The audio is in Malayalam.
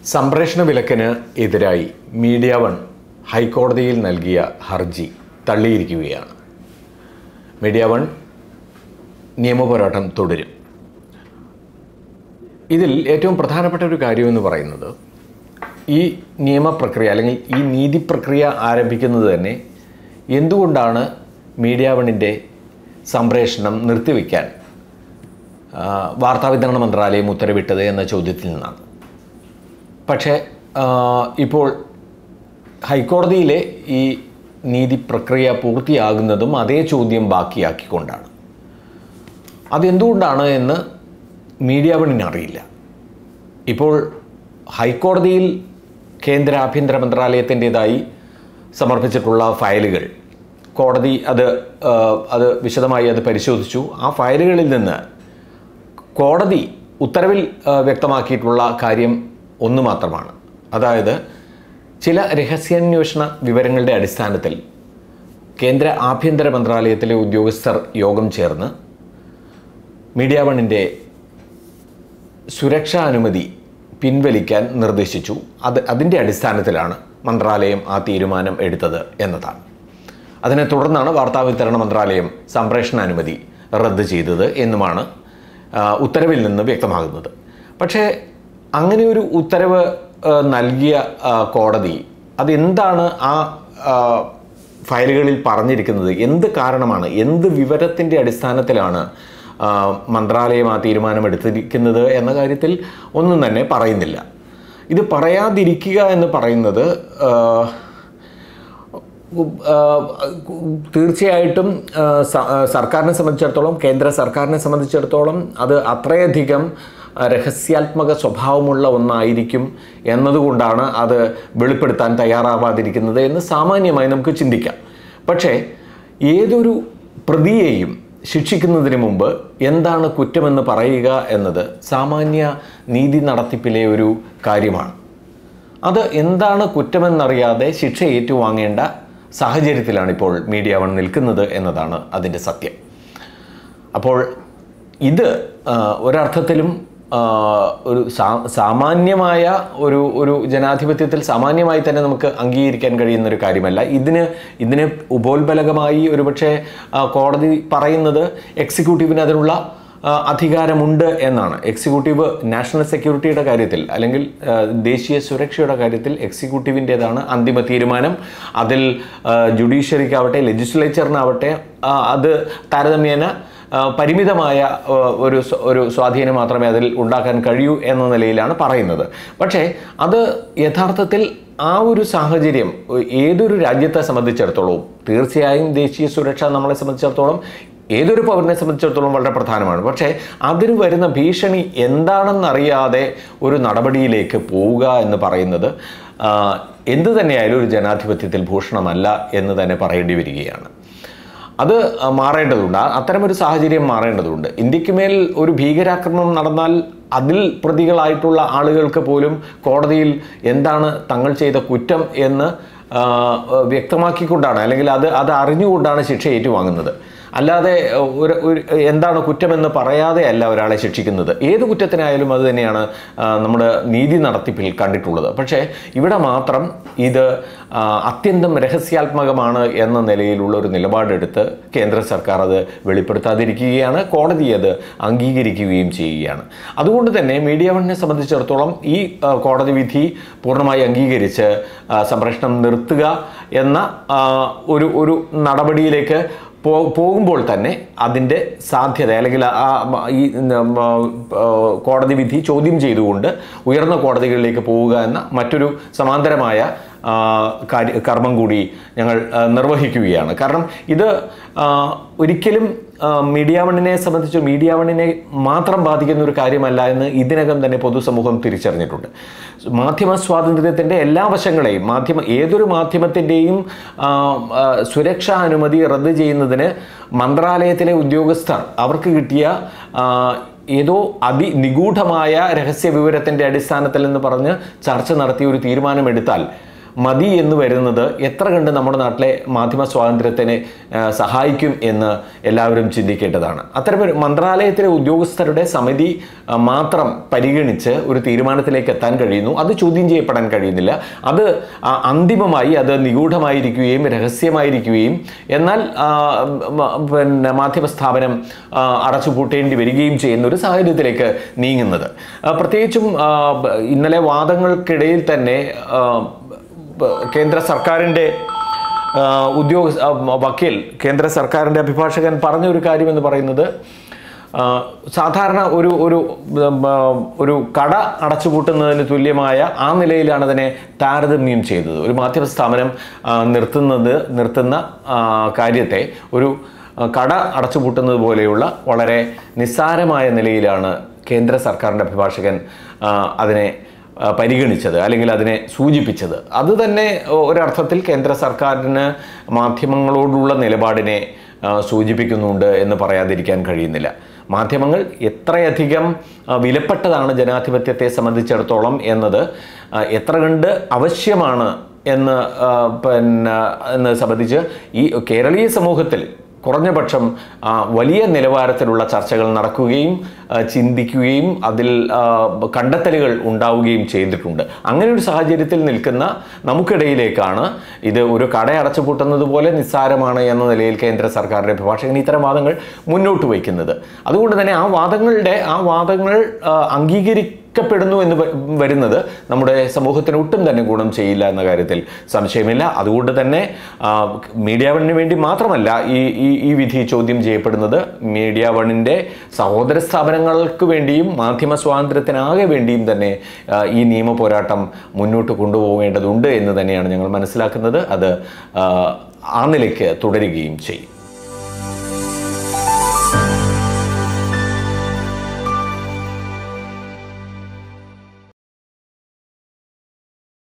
സംപ്രേഷണ വിലക്കിന് എതിരായി മീഡിയ വൺ ഹൈക്കോടതിയിൽ നൽകിയ ഹർജി തള്ളിയിരിക്കുകയാണ് മീഡിയ വൺ നിയമപോരാട്ടം തുടരും ഇതിൽ ഏറ്റവും പ്രധാനപ്പെട്ട ഒരു കാര്യമെന്ന് പറയുന്നത് ഈ നിയമപ്രക്രിയ അല്ലെങ്കിൽ ഈ നീതി പ്രക്രിയ ആരംഭിക്കുന്നത് തന്നെ എന്തുകൊണ്ടാണ് മീഡിയ വണ്ണിൻ്റെ സംപ്രേഷണം നിർത്തിവെക്കാൻ ആ, വാർത്താവിതരണ മന്ത്രാലയം ഉത്തരവിട്ടത് എന്ന ചോദ്യത്തിൽ നിന്നാണ് പക്ഷേ ആ, ഇപ്പോൾ ഹൈക്കോടതിയിലെ ഈ നീതി പ്രക്രിയ പൂർത്തിയാകുന്നതും അതേ ചോദ്യം ബാക്കിയാക്കിക്കൊണ്ടാണ് അതെന്തുകൊണ്ടാണ് എന്ന് മീഡിയ വണ്ണിന് അറിയില്ല ഇപ്പോൾ ഹൈക്കോടതിയിൽ കേന്ദ്ര ആഭ്യന്തര മന്ത്രാലയത്തിൻ്റെതായി സമർപ്പിച്ചിട്ടുള്ള ഫയലുകൾ കോടതി അത് ആ, അത് വിശദമായി അത് പരിശോധിച്ചു ആ ഫയലുകളിൽ നിന്ന് കോടതി ഉത്തരവിൽ ആ, വ്യക്തമാക്കിയിട്ടുള്ള കാര്യം ഒന്ന് മാത്രമാണ് അതായത് ചില രഹസ്യാന്വേഷണ വിവരങ്ങളുടെ അടിസ്ഥാനത്തിൽ കേന്ദ്ര ആഭ്യന്തര മന്ത്രാലയത്തിലെ ഉദ്യോഗസ്ഥർ യോഗം ചേർന്ന് മീഡിയ വണ്ണിൻ്റെ സുരക്ഷാ അനുമതി പിൻവലിക്കാൻ നിർദ്ദേശിച്ചു അത് അതിൻ്റെ അടിസ്ഥാനത്തിലാണ് മന്ത്രാലയം ആ തീരുമാനം എടുത്തത് എന്നതാണ് അതിനെ തുടർന്നാണ് വാർത്താവിതരണ മന്ത്രാലയം സംപ്രേഷണ അനുമതി റദ്ദ് ചെയ്തത് എന്നുമാണ് ആ, ഉത്തരവിൽ നിന്ന് വ്യക്തമാകുന്നത് പക്ഷേ അങ്ങനെ ഒരു ഉത്തരവ് ആ, നൽകിയ ആ, കോടതി അതെന്താണ് ആ ആ, ഫയലുകളിൽ പറഞ്ഞിരിക്കുന്നത് എന്ത് കാരണമാണ് എന്ത് വിവരത്തിൻ്റെ അടിസ്ഥാനത്തിലാണ് ആ, മന്ത്രാലയം ആ തീരുമാനമെടുത്തിരിക്കുന്നത് എന്ന കാര്യത്തിൽ ഒന്നും തന്നെ പറയുന്നില്ല ഇത് പറയാതിരിക്കുക എന്ന് പറയുന്നത് ആ, ആ, തീർച്ചയായിട്ടും ആ, സ- ആ, സർക്കാരിനെ സംബന്ധിച്ചിടത്തോളം കേന്ദ്ര സർക്കാരിനെ സംബന്ധിച്ചിടത്തോളം അത് അത്രയധികം ആ, രഹസ്യാത്മക സ്വഭാവമുള്ള ഒന്നായിരിക്കും എന്നതുകൊണ്ടാണ് അത് വെളിപ്പെടുത്താൻ തയ്യാറാവാതിരിക്കുന്നത് എന്ന് സാമാന്യമായി നമുക്ക് ചിന്തിക്കാം പക്ഷേ ഏതൊരു പ്രതിയെയും ശിക്ഷിക്കുന്നതിന് മുമ്പ് എന്താണ് കുറ്റമെന്ന് പറയുക എന്നത് സാമാന്യ നീതി നടത്തിപ്പിലെ ഒരു കാര്യമാണ് അത് എന്താണ് കുറ്റമെന്നറിയാതെ ശിക്ഷ ഏറ്റുവാങ്ങേണ്ട സാഹചര്യത്തിലാണ് ഇപ്പോൾ മീഡിയ വൺ നിൽക്കുന്നത് എന്നതാണ് അതിൻ്റെ സത്യം അപ്പോൾ ഇത് ആ, ഒരർത്ഥത്തിലും ആ, ഒരു സാ സാമാന്യമായ ഒരു ഒരു ജനാധിപത്യത്തിൽ സാമാന്യമായി തന്നെ നമുക്ക് അംഗീകരിക്കാൻ കഴിയുന്ന ഒരു കാര്യമല്ല ഇതിന് ഇതിന് ഉപോത്ബലകമായി ഒരുപക്ഷെ ആ, കോടതി പറയുന്നത് എക്സിക്യൂട്ടീവിന് അതിനുള്ള ആ, അധികാരമുണ്ട് എന്നാണ് എക്സിക്യൂട്ടീവ് നാഷണൽ സെക്യൂരിറ്റിയുടെ കാര്യത്തിൽ അല്ലെങ്കിൽ ആ, ദേശീയ സുരക്ഷയുടെ കാര്യത്തിൽ എക്സിക്യൂട്ടീവിൻ്റേതാണ് അന്തിമ തീരുമാനം അതിൽ ആ, ജുഡീഷ്യറിക്കാവട്ടെ ലെജിസ്ലേച്ചറിനാവട്ടെ ആ, അത് താരതമ്യേന ആ, പരിമിതമായ ആ, ഒരു സ്വ- ഒരു സ്വാധീനം മാത്രമേ അതിൽ ഉണ്ടാക്കാൻ കഴിയൂ എന്ന നിലയിലാണ് പറയുന്നത് പക്ഷേ അത് യഥാർത്ഥത്തിൽ ആ ഒരു സാഹചര്യം ഏതൊരു രാജ്യത്തെ സംബന്ധിച്ചിടത്തോളം തീർച്ചയായും ദേശീയ സുരക്ഷ നമ്മളെ സംബന്ധിച്ചിടത്തോളം ഏതൊരു പൗരനെ സംബന്ധിച്ചിടത്തോളം വളരെ പ്രധാനമാണ് പക്ഷേ അതിന് വരുന്ന ഭീഷണി എന്താണെന്നറിയാതെ ഒരു നടപടിയിലേക്ക് പോവുക എന്ന് പറയുന്നത് ആ, എന്ത് തന്നെയായാലും ഒരു ജനാധിപത്യത്തിൽ ഭൂഷണമല്ല എന്ന് തന്നെ പറയേണ്ടി വരികയാണ് അത് ആ, മാറേണ്ടതുണ്ട് ആ- അത്തരമൊരു സാഹചര്യം മാറേണ്ടതുണ്ട് ഇന്ത്യക്ക് മേൽ ഒരു ഭീകരാക്രമണം നടന്നാൽ അതിൽ പ്രതികളായിട്ടുള്ള ആളുകൾക്ക് പോലും കോടതിയിൽ എന്താണ് തങ്ങൾ ചെയ്ത കുറ്റം എന്ന് ആ, വ്യക്തമാക്കിക്കൊണ്ടാണ് അല്ലെങ്കിൽ അത് അത് അറിഞ്ഞുകൊണ്ടാണ് ശിക്ഷ ഏറ്റുവാങ്ങുന്നത് അല്ലാതെ ഒരു ഒരു എന്താണ് കുറ്റമെന്ന് പറയാതെ അല്ല ഒരാളെ ശിക്ഷിക്കുന്നത് ഏത് കുറ്റത്തിനായാലും അത് തന്നെയാണ് ആ, നമ്മുടെ നീതി നടത്തിപ്പിൽ കണ്ടിട്ടുള്ളത് പക്ഷേ ഇവിടെ മാത്രം ഇത് ആ, അത്യന്തം രഹസ്യാത്മകമാണ് എന്ന നിലയിലുള്ള ഒരു നിലപാടെടുത്ത് കേന്ദ്ര സർക്കാർ അത് വെളിപ്പെടുത്താതിരിക്കുകയാണ് കോടതി അത് അംഗീകരിക്കുകയും ചെയ്യുകയാണ് അതുകൊണ്ട് തന്നെ മീഡിയ വണ്ണിനെ സംബന്ധിച്ചിടത്തോളം ഈ ആ, കോടതി വിധി പൂർണ്ണമായി അംഗീകരിച്ച് ആ, സംപ്രേഷണം നിർത്തുക എന്ന ആ, ഒരു ഒരു നടപടിയിലേക്ക് പോ പോകുമ്പോൾ തന്നെ അതിൻ്റെ സാധ്യത അല്ലെങ്കിൽ ആ മ- ഈ ഉം, ആ, കോടതി വിധി ചോദ്യം ചെയ്തുകൊണ്ട് ഉയർന്ന കോടതികളിലേക്ക് പോവുക എന്ന മറ്റൊരു സമാന്തരമായ ആ, കാര്യ കർമ്മം കൂടി ഞങ്ങൾ ആ, നിർവഹിക്കുകയാണ് കാരണം ഇത് ആ, ഒരിക്കലും ആ, മീഡിയ വണ്ണിനെ സംബന്ധിച്ച് മീഡിയ വണ്ണിനെ മാത്രം ബാധിക്കുന്ന ഒരു കാര്യമല്ല എന്ന് ഇതിനകം തന്നെ പൊതുസമൂഹം തിരിച്ചറിഞ്ഞിട്ടുണ്ട് മാധ്യമ സ്വാതന്ത്ര്യത്തിൻ്റെ എല്ലാ വശങ്ങളെയും മാധ്യമ ഏതൊരു മാധ്യമത്തിൻ്റെയും ആ, ആ, സുരക്ഷാ അനുമതി റദ്ദ് ചെയ്യുന്നതിന് മന്ത്രാലയത്തിലെ ഉദ്യോഗസ്ഥർ അവർക്ക് കിട്ടിയ ആ, ഏതോ അതിനിഗൂഢമായ രഹസ്യ വിവരത്തിൻ്റെ അടിസ്ഥാനത്തിൽ എന്ന് പറഞ്ഞ് ചർച്ച നടത്തി ഒരു തീരുമാനമെടുത്താൽ മതി എന്ന് വരുന്നത് എത്ര കണ്ട് നമ്മുടെ നാട്ടിലെ മാധ്യമ സ്വാതന്ത്ര്യത്തിനെ ആ, സഹായിക്കും എന്ന് എല്ലാവരും ചിന്തിക്കേണ്ടതാണ് അത്തരമൊരു മന്ത്രാലയത്തിലെ ഉദ്യോഗസ്ഥരുടെ സമിതി ആ, മാത്രം പരിഗണിച്ച് ഒരു തീരുമാനത്തിലേക്ക് എത്താൻ കഴിയുന്നു അത് ചോദ്യം ചെയ്യപ്പെടാൻ കഴിയുന്നില്ല അത് ആ, അന്തിമമായി അത് നിഗൂഢമായിരിക്കുകയും രഹസ്യമായിരിക്കുകയും എന്നാൽ ആ, മ- പിന്നെ മാധ്യമ സ്ഥാപനം ആ, അടച്ചുപൂട്ടേണ്ടി വരികയും ചെയ്യുന്ന ഒരു സാഹചര്യത്തിലേക്ക് നീങ്ങുന്നത് ആ, പ്രത്യേകിച്ചും ആ, ബ- ഇന്നലെ വാദങ്ങൾക്കിടയിൽ തന്നെ ആ, ബ- കേന്ദ്ര സർക്കാരിൻ്റെ ആ, ഉദ്യോഗ ആ, വക്കീൽ കേന്ദ്ര സർക്കാരിൻ്റെ അഭിഭാഷകൻ പറഞ്ഞ ഒരു കാര്യം എന്ന് പറയുന്നത് ആ, സാധാരണ ഒരു ഒരു ഉം, ആ, ഒരു കട അടച്ചുപൂട്ടുന്നതിന് തുല്യമായ ആ നിലയിലാണ് അതിനെ താരതമ്യം ചെയ്തത് ഒരു മാധ്യമ സ്ഥാപനം ആ, നിർത്തുന്നത് നിർത്തുന്ന ആ, കാര്യത്തെ ഒരു ആ, കട അടച്ചുപൂട്ടുന്നത് പോലെയുള്ള വളരെ നിസ്സാരമായ നിലയിലാണ് കേന്ദ്ര സർക്കാരിൻ്റെ അഭിഭാഷകൻ ആ, അതിനെ ആ, പരിഗണിച്ചത് അല്ലെങ്കിൽ അതിനെ സൂചിപ്പിച്ചത് അത് തന്നെ ഒരർത്ഥത്തിൽ കേന്ദ്ര സർക്കാരിന് മാധ്യമങ്ങളോടുള്ള നിലപാടിനെ ആ, സൂചിപ്പിക്കുന്നുണ്ട് എന്ന് പറയാതിരിക്കാൻ കഴിയുന്നില്ല മാധ്യമങ്ങൾ എത്രയധികം ആ, വിലപ്പെട്ടതാണ് ജനാധിപത്യത്തെ സംബന്ധിച്ചിടത്തോളം എന്നത് ആ, എത്ര കണ്ട് ആവശ്യമാണ് എന്ന് ആ, പിന്നെ എന്ന് സംബന്ധിച്ച് ഈ കേരളീയ സമൂഹത്തിൽ കുറഞ്ഞപക്ഷം ആ, വലിയ നിലവാരത്തിലുള്ള ചർച്ചകൾ നടക്കുകയും ആ, ചിന്തിക്കുകയും അതിൽ ആ, കണ്ടെത്തലുകൾ ഉണ്ടാവുകയും ചെയ്തിട്ടുണ്ട് അങ്ങനെ ഒരു സാഹചര്യത്തിൽ നിൽക്കുന്ന നമുക്കിടയിലേക്കാണ് ഇത് ഒരു കട അടച്ചുപൂട്ടുന്നത് പോലെ നിസ്സാരമാണ് എന്ന നിലയിൽ കേന്ദ്ര സർക്കാരിൻ്റെ അഭിഭാഷകൻ ഇത്തരം വാദങ്ങൾ മുന്നോട്ട് വയ്ക്കുന്നത് അതുകൊണ്ട് തന്നെ ആ വാദങ്ങളുടെ ആ വാദങ്ങൾ ആ, അംഗീകരിക്കപ്പെടുന്നു എന്ന് വ- വരുന്നത് നമ്മുടെ സമൂഹത്തിന് ഒട്ടും തന്നെ ഗുണം ചെയ്യില്ല എന്ന കാര്യത്തിൽ സംശയമില്ല അതുകൊണ്ട് തന്നെ ആ, മീഡിയ വണ്ണിന് വേണ്ടി മാത്രമല്ല ഈ ഈ ഈ വിധി ചോദ്യം ചെയ്യപ്പെടുന്നത് മീഡിയ വണ്ണിൻ്റെ സഹോദര സ്ഥാപനങ്ങൾക്ക് വേണ്ടിയും മാധ്യമ സ്വാതന്ത്ര്യത്തിനാകെ വേണ്ടിയും തന്നെ ആ, ഈ നിയമ പോരാട്ടം മുന്നോട്ട് കൊണ്ടുപോകേണ്ടതുണ്ട് എന്ന് തന്നെയാണ് ഞങ്ങൾ മനസ്സിലാക്കുന്നത് അത് ആ, ആ നിലയ്ക്ക് തുടരുകയും ചെയ്യും